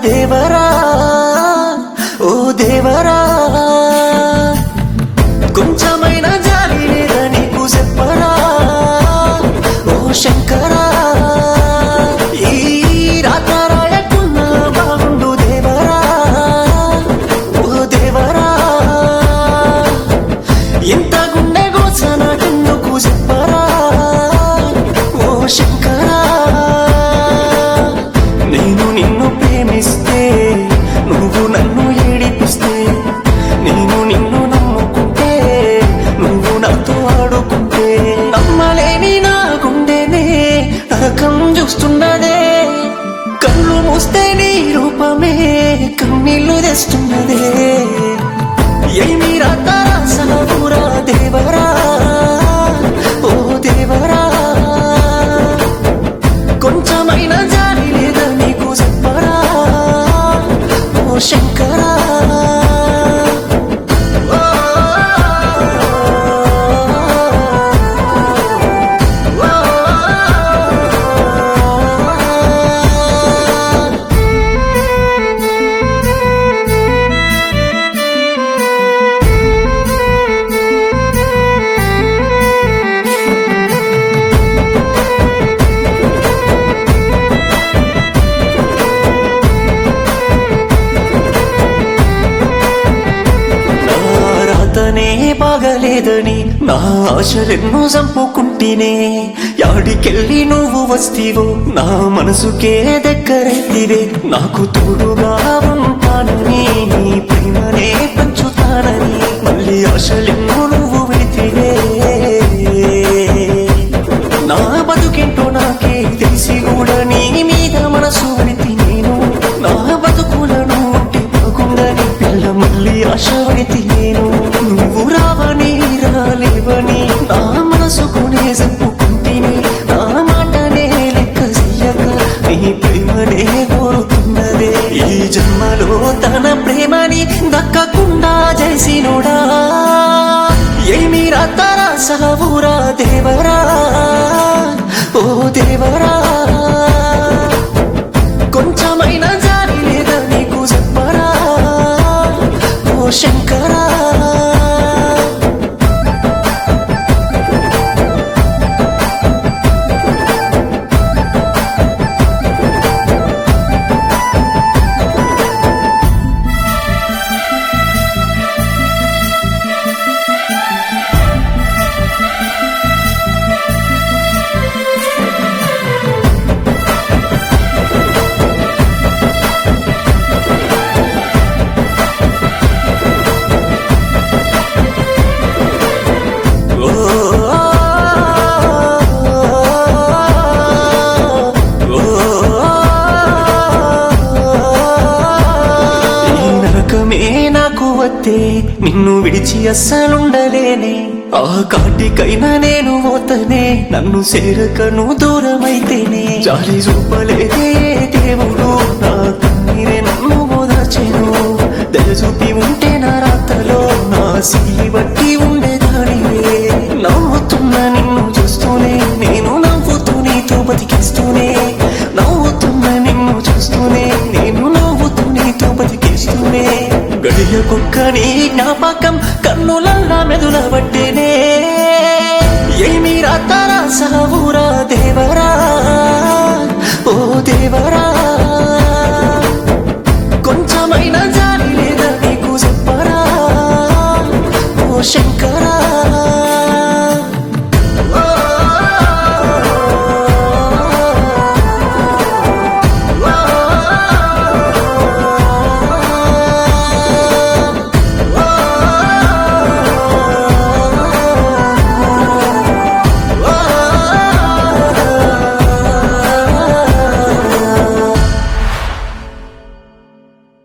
దేవరా ఓ దేవరా కొంచెమైన జాలి లేదా నీకు చెప్పరా ఓ శంకరా ఈ రాత రాయకున్నా బాగుండు దేవరా ఓ దేవరా ఎంత గుండె గోచన కన్నుకు చెప్పరా ఓ శంకరా నేను నిన్ను ప్రేమిస్తే నువ్వు నన్ను ఏడిపిస్తే నేను నిన్ను నమ్ముకుంటే నువ్వు నాతో ఆడుకుంటే నమ్మలేని నా గుండెనే నరకం చూస్తున్నదే కళ్ళు మూస్తే నీ రూపమే కన్నీళ్లు తెస్తున్నదే ఏమి రాత రాసనవురా దేవరా ఓ దేవరా కొంచెమైన జాలి లేదా నీకు చెప్పరా ఓ శంకరా ఓ, ఓ, ఓ. నా రాతనే బాగలేదని నా ఆశలెన్నో చంపుకుంటేనే యాడికెళ్ళి నువ్వు వస్తీవో నా మనసుకే దగ్గరైతివే నాకు తోడుగా ఉంటానని నీ ప్రేమనే పంచుతానని మళ్ళీ ఆశలెన్నో నువ్వు విడితివే నా బతుకేంటో నాకే తెలిసి కూడా నీ మీద మనసు విడితి నేను నా బతుకులను ఉంటే బాగుందని పిల్ల మళ్ళీ ఆశపడితి నేను నువ్వు రావని రాలేవని నా మనసుకునే చెప్పుకుంటేని నా మాటనే లెక్క చెయ్యక నీ ప్రేమనే కోరుతున్నదే ఈ జన్మలో తన ప్రేమని దక్కకుండా చేసినోడా ఏమి రాతారా సావురా దేవరా ఓ దేవరా కొంచెమైన జాలి లేదా నీకు చెప్పరా ఓ శంకరా ఓ ఈ నరకమే నాకు వత్తే నిన్ను విడిచి అస్సలుండలేనే ఆ కాటికైనా నేను పోతనే నన్ను చేరకను దూరమైతేనే జాలి చూపలేదే దేవుడు నా కన్నీరే నన్ను ఓదార్చెను దయచూపి ఉంటే నా రాతలో నా సిగి బట్టి ఉండేదానివే నవ్వుతున్న నిన్ను చూస్తూనే నేను నవ్వుతూ నీతో బతికిస్తూనే నవ్వుతున్న నిన్ను చూస్తూనే నేను నవ్వుతూ నీతో బతికిస్తూనే గడియ కుక్క నీ జ్ఞాపకం కన్నులల్లా మెదుల పట్టేనే ఏమి రాతారా సావురా దేవరా ఓ దేవరా కొంచెమైన జాలి లేదా నీకు చెప్పరా ఓ శంకరా